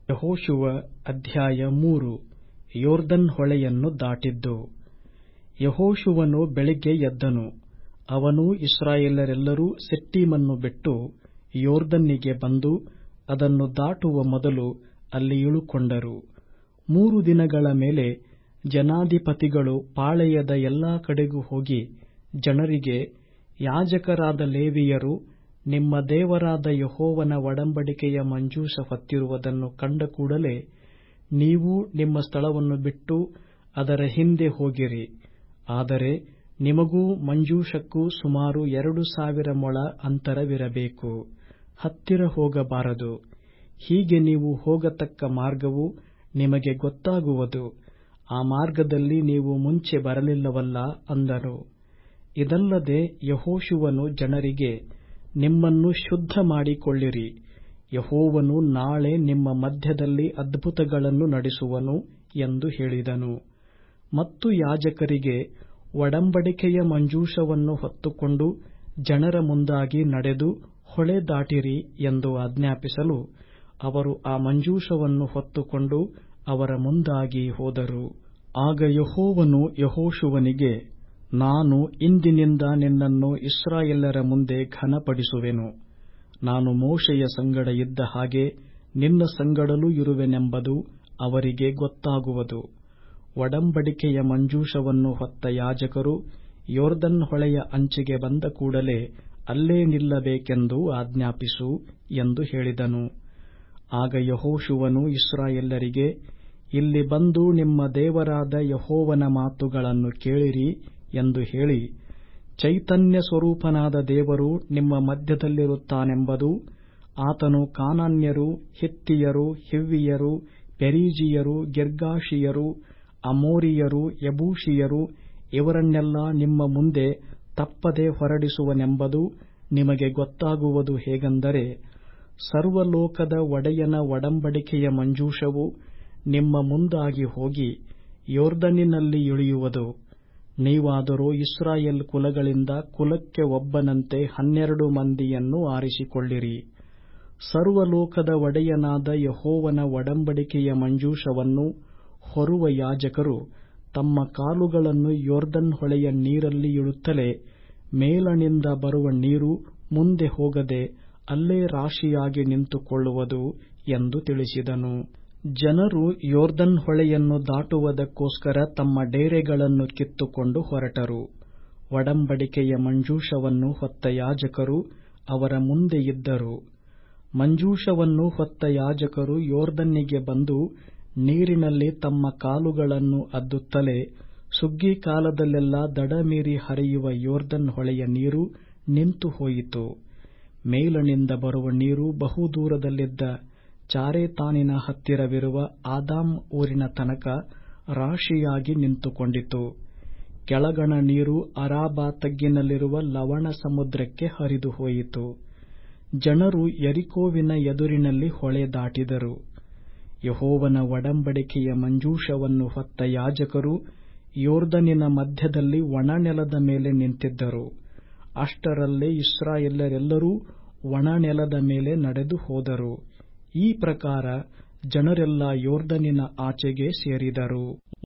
ಯೆಹೋಶುವ ಅಧ್ಯಾಯ ಮೂರು ಯೊರ್ದನ್ ಹೊಳೆಯನ್ನು ದಾಟಿದ್ದು ಯೆಹೋಶುವನು ಬೆಳಿಗ್ಗೆ ಎದ್ದನು ಅವನೂ ಇಸ್ರಾಯೇಲರೆಲ್ಲರೂ ಸಿಟ್ಟೀಮನ್ನು ಬಿಟ್ಟು ಯೊರ್ದನ್ನಿಗೆ ಬಂದು ಅದನ್ನು ದಾಟುವ ಮೊದಲು ಅಲ್ಲಿ ಇಳುಕೊಂಡರು ಮೂರು ದಿನಗಳ ಮೇಲೆ ಜನಾಧಿಪತಿಗಳು ಪಾಳೆಯದ ಎಲ್ಲಾ ಕಡೆಗೂ ಹೋಗಿ ಜನರಿಗೆ ಯಾಜಕರಾದ ಲೇವಿಯರು ನಿಮ್ಮ ದೇವರಾದ ಯೆಹೋವನ ಒಡಂಬಡಿಕೆಯ ಮಂಜೂಷ ಹೊತ್ತಿರುವುದನ್ನು ಕಂಡ ಕೂಡಲೆ ನೀವು ನಿಮ್ಮ ಸ್ಥಳವನ್ನು ಬಿಟ್ಟು ಅದರ ಹಿಂದೆ ಹೋಗಿರಿ ಆದರೆ ನಿಮಗೂ ಮಂಜೂಷಕ್ಕೂ ಸುಮಾರು ಎರಡು ಸಾವಿರ ಮೊಳ ಅಂತರವಿರಬೇಕು ಹತ್ತಿರ ಹೋಗಬಾರದು ಹೀಗೆ ನೀವು ಹೋಗತಕ್ಕ ಮಾರ್ಗವು ನಿಮಗೆ ಗೊತ್ತಾಗುವುದು ಆ ಮಾರ್ಗದಲ್ಲಿ ನೀವು ಮುಂಚೆ ಬರಲಿಲ್ಲವಲ್ಲಾ ಅಂದನು ಇದಲ್ಲದೆ ಯೆಹೋಶುವನು ಜನರಿಗೆ ನಿಮ್ಮನ್ನು ಶುದ್ಧ ಮಾಡಿಕೊಳ್ಳಿರಿ ಯೆಹೋವನು ನಾಳೆ ನಿಮ್ಮ ಮಧ್ಯದಲ್ಲಿ ಅದ್ಭುತಗಳನ್ನು ನಡೆಸುವನು ಎಂದು ಹೇಳಿದನು ಮತ್ತು ಯಾಜಕರಿಗೆ ಒಡಂಬಡಿಕೆಯ ಮಂಜೂಷವನ್ನು ಹೊತ್ತುಕೊಂಡು ಜನರ ಮುಂದಾಗಿ ನಡೆದು ಹೊಳೆ ದಾಟಿರಿ ಎಂದು ಆಜ್ಞಾಪಿಸಲು ಅವರು ಆ ಮಂಜೂಷವನ್ನು ಹೊತ್ತುಕೊಂಡು ಅವರ ಮುಂದಾಗಿ ಹೋದರು ಆಗ ಯೆಹೋವನು ಯೆಹೋಶುವನಿಗೆ ನಾನು ಇಂದಿನಿಂದ ನಿನ್ನನ್ನು ಇಸ್ರಾಯೇಲ್ಯರ ಮುಂದೆ ಘನಪಡಿಸುವೆನು ನಾನು ಮೋಶೆಯ ಸಂಗಡ ಇದ್ದ ಹಾಗೆ ನಿನ್ನ ಸಂಗಡಲೂ ಇರುವೆನೆಂಬುದು ಅವರಿಗೆ ಗೊತ್ತಾಗುವುದು ಒಡಂಬಡಿಕೆಯ ಮಂಜೂಷವನ್ನು ಹೊತ್ತ ಯಾಜಕರು ಯೊರ್ದನ್ ಹೊಳೆಯ ಅಂಚಿಗೆ ಬಂದ ಕೂಡಲೆ ಅಲ್ಲೇ ನಿಲ್ಲಬೇಕೆಂದು ಆಜ್ಞಾಪಿಸು ಎಂದು ಹೇಳಿದನು ಆಗ ಯೆಹೋಶುವನು ಇಸ್ರಾಯೇಲ್ಯರಿಗೆ ಇಲ್ಲಿ ಬಂದು ನಿಮ್ಮ ದೇವರಾದ ಯೆಹೋವನ ಮಾತುಗಳನ್ನು ಕೇಳಿರಿ ಎಂದು ಹೇಳಿ ಚೈತನ್ಯ ಸ್ವರೂಪನಾದ ದೇವರು ನಿಮ್ಮ ಮಧ್ಯದಲ್ಲಿರುತ್ತಾನೆಂಬುದು ಆತನು ಕಾನಾನ್ಯರು ಹಿತ್ತಿಯರು ಹಿವ್ವಿಯರು ಪೆರಿಜೀಯರು ಗಿರ್ಗಾಷಿಯರು ಅಮೋರಿಯರು ಯಬೂಷಿಯರು ಇವರನ್ನೆಲ್ಲಾ ನಿಮ್ಮ ಮುಂದೆ ತಪ್ಪದೆ ಹೊರಡಿಸುವನೆಂಬುದು ನಿಮಗೆ ಗೊತ್ತಾಗುವುದು ಹೇಗೆಂದರೆ ಸರ್ವಲೋಕದ ಒಡೆಯನ ಒಡಂಬಡಿಕೆಯ ಮಂಜೂಷವು ನಿಮ್ಮ ಮುಂದಾಗಿ ಹೋಗಿ ಯೊರ್ದನಿನಲ್ಲಿ ಇಳಿಯುವುದು ನೀವಾದರೋ ಇಸ್ರಾಯೇಲ್ ಕುಲಗಳಿಂದ ಕುಲಕ್ಕೆ ಒಬ್ಬನಂತೆ ಹನ್ನೆರಡು ಮಂದಿಯನ್ನು ಆರಿಸಿಕೊಳ್ಳಿರಿ ಸರ್ವಲೋಕದ ಒಡೆಯನಾದ ಯೆಹೋವನ ಒಡಂಬಡಿಕೆಯ ಮಂಜೂಷವನ್ನು ಹೊರುವ ಯಾಜಕರು ತಮ್ಮ ಕಾಲುಗಳನ್ನು ಯೊರ್ದನ್ ಹೊಳೆಯ ನೀರಲ್ಲಿ ಇಡುತ್ತಲೇ ಮೇಲಣಿಂದ ಬರುವ ನೀರು ಮುಂದೆ ಹೋಗದೆ ಅಲ್ಲೇ ರಾಶಿಯಾಗಿ ನಿಂತುಕೊಳ್ಳುವುದು ಎಂದು ತಿಳಿಸಿದನು ಜನರು ಯೊರ್ದನ್ ಹೊಳೆಯನ್ನು ದಾಟುವುದಕ್ಕೋಸ್ಕರ ತಮ್ಮ ಡೇರೆಗಳನ್ನು ಕಿತ್ತುಕೊಂಡು ಹೊರಟರು ಒಡಂಬಡಿಕೆಯ ಮಂಜೂಷವನ್ನು ಹೊತ್ತ ಯಾಜಕರು ಅವರ ಮುಂದೆ ಇದ್ದರು ಮಂಜೂಷವನ್ನು ಹೊತ್ತ ಯಾಜಕರು ಯೊರ್ದನ್ನಿಗೆ ಬಂದು ನೀರಿನಲ್ಲಿ ತಮ್ಮ ಕಾಲುಗಳನ್ನು ಅದ್ದುತ್ತಲೇ ಸುಗ್ಗಿ ಕಾಲದಲ್ಲೆಲ್ಲಾ ದಡ ಮೀರಿ ಹರಿಯುವ ಯೊರ್ದನ್ ಹೊಳೆಯ ನೀರು ನಿಂತು ಹೋಯಿತು ಮೇಲಣಿಂದ ಬರುವ ನೀರು ಬಹುದೂರದಲ್ಲಿದ್ದ ಚಾರೆತಾನಿನ ಹತ್ತಿರವಿರುವ ಆದಾಮ್ ಊರಿನ ತನಕ ರಾಶಿಯಾಗಿ ನಿಂತುಕೊಂಡಿತು ಕೆಳಗಣ ನೀರು ಅರಾಬಾ ತಗ್ಗಿನಲ್ಲಿರುವ ಲವಣ ಸಮುದ್ರಕ್ಕೆ ಹರಿದು ಹೋಯಿತು ಜನರು ಯರಿಕೋವಿನ ಎದುರಿನಲ್ಲಿ ಹೊಳೆ ದಾಟಿದರು ಯೆಹೋವನ ಒಡಂಬಡಿಕೆಯ ಮಂಜೂಷವನ್ನು ಹೊತ್ತ ಯಾಜಕರು ಯೊರ್ದನಿನ ಮಧ್ಯದಲ್ಲಿ ಒಣನೆಲದ ಮೇಲೆ ನಿಂತಿದ್ದರು ಅಷ್ಟರಲ್ಲೇ ಇಸ್ರಾಯೇಲ್ಯರೆಲ್ಲರೂ ಒಣನೆಲದ ಮೇಲೆ ನಡೆದು ಹೋದರು ಈ ಪ್ರಕಾರ ಜನರೆಲ್ಲಾ ಯೊರ್ದನಿನ ಆಚೆಗೆ ಸೇರಿದರು